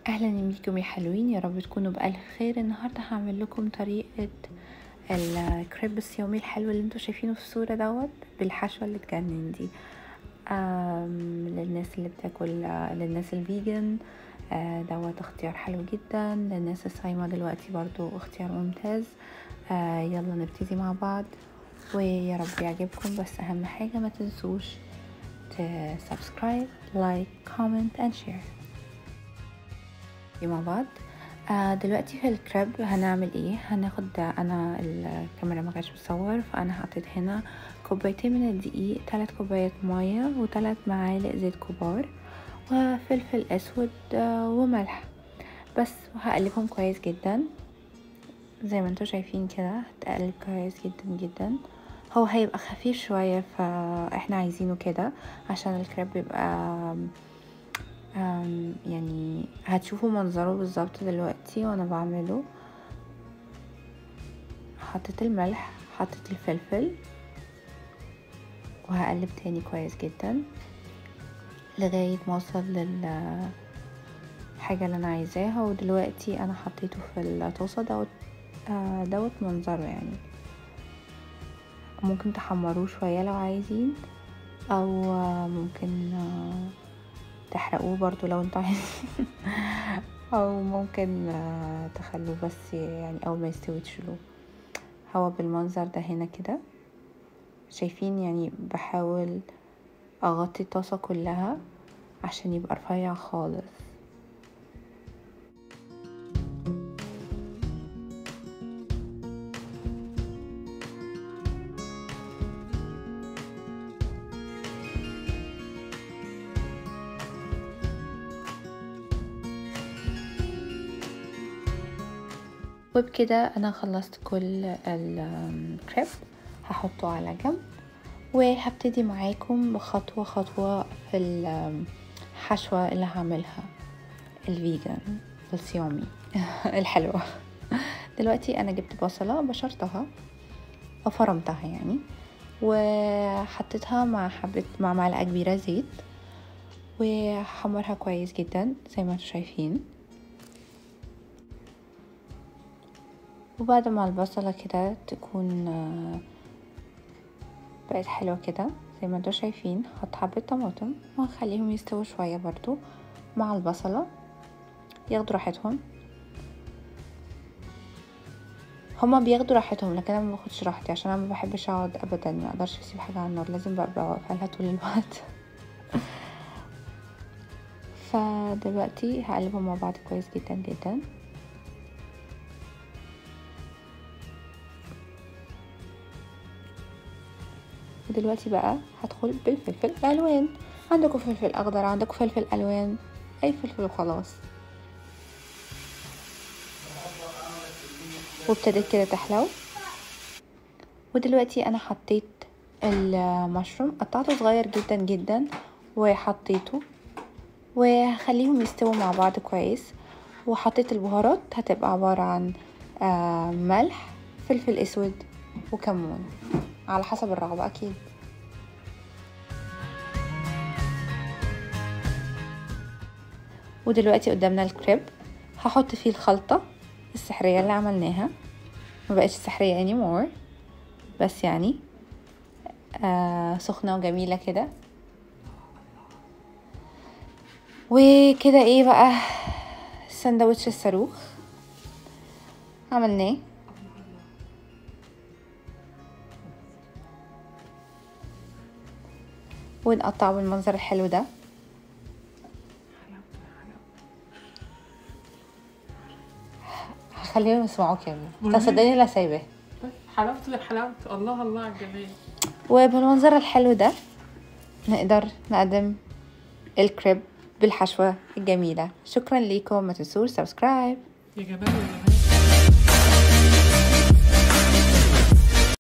اهلا بيكم يا حلوين يا رب تكونوا بالف خير النهارده هعمل لكم طريقه الكريب الصيامي الحلو اللي انتوا شايفينه في الصوره دوت بالحشوه اللي تجنن دي آم، للناس اللي بتاكل للناس الفيجن آه، دوت اختيار حلو جدا للناس الصايمه دلوقتي برضو اختيار ممتاز آه، يلا نبتدي مع بعض ويا رب يعجبكم بس اهم حاجه ما تنسوش تسبسكرايب لايك كومنت اند شير مع بعض آه دلوقتي في الكريب هنعمل ايه هناخد انا الكاميرا ما كانتش بتصور فانا حطيت هنا كوبايتين من الدقيق ثلاث كوبايات ميه وثلاث معالق زيت كبار وفلفل اسود آه وملح بس وهقلبهم كويس جدا زي ما انتوا شايفين كده هتقلب كويس جدا جدا هو هيبقى خفيف شوية فاحنا عايزينه كده عشان الكريب يبقى يعني هتشوفوا منظره بالظبط دلوقتي وانا بعمله حطيت الملح حطيت الفلفل وهقلب تاني كويس جدا لغاية ما اوصل للحاجة اللي انا عايزاها ودلوقتي انا حطيته في الطاسة دوت دوت منظره يعني ممكن تحمروه شوية لو عايزين او ممكن تحرقوه برضو لو انتوا عايزين او ممكن تخلوه بس يعني اول ما يستوي تشيلوه هو بالمنظر ده هنا كده شايفين يعني بحاول اغطي الطاسة كلها عشان يبقى رفيع خالص وبكده انا خلصت كل الكريب هحطه على جنب وهبتدي معاكم بخطوة خطوة في الحشوة اللي هعملها الفيجن الصيامي الحلوة دلوقتي انا جبت بصلة بشرتها او فرمتها يعني وحطيتها مع حبة مع معلقة كبيرة زيت وحمرها كويس جدا زي ما انتم شايفين وبعد ما البصلة كده تكون بقت حلوة كده زي ما انتوا شايفين هحط حبة طماطم وهخليهم يستووا شوية برضو مع البصلة ياخدوا راحتهم هما بياخدوا راحتهم لكن انا ما باخدش راحتي عشان انا ما بحبش اقعد ابدا ما اقدرش اسيب حاجه على النار لازم بقى واقفه لها طول الوقت فدلوقتي هقلبهم مع بعض كويس جدا جدا ودلوقتي بقى هدخل بالفلفل الالوان عندكم فلفل اخضر عندكم فلفل الوان اي فلفل وخلاص وابتدت كده تحلو ودلوقتي انا حطيت المشروم قطعته صغير جدا جدا وحطيته وهخليهم يستووا مع بعض كويس وحطيت البهارات هتبقى عبارة عن ملح فلفل اسود وكمون على حسب الرغبة أكيد ودلوقتي قدامنا الكريب هحط فيه الخلطة السحرية اللي عملناها ما بقتش سحرية anymore بس يعني آه سخنة وجميلة كده وكده ايه بقى سندوتش الصاروخ عملناه ونقطعه بالمنظر الحلو ده هخليهم يسمعوك يا ابني تصدقني لا سايباه حلاوته يا حلاوته الله الله على الجمال وبالمنظر الحلو ده نقدر نقدم الكريب بالحشوة الجميلة شكرا ليكم ما تنسوش سبسكرايب يا جمال يا جمال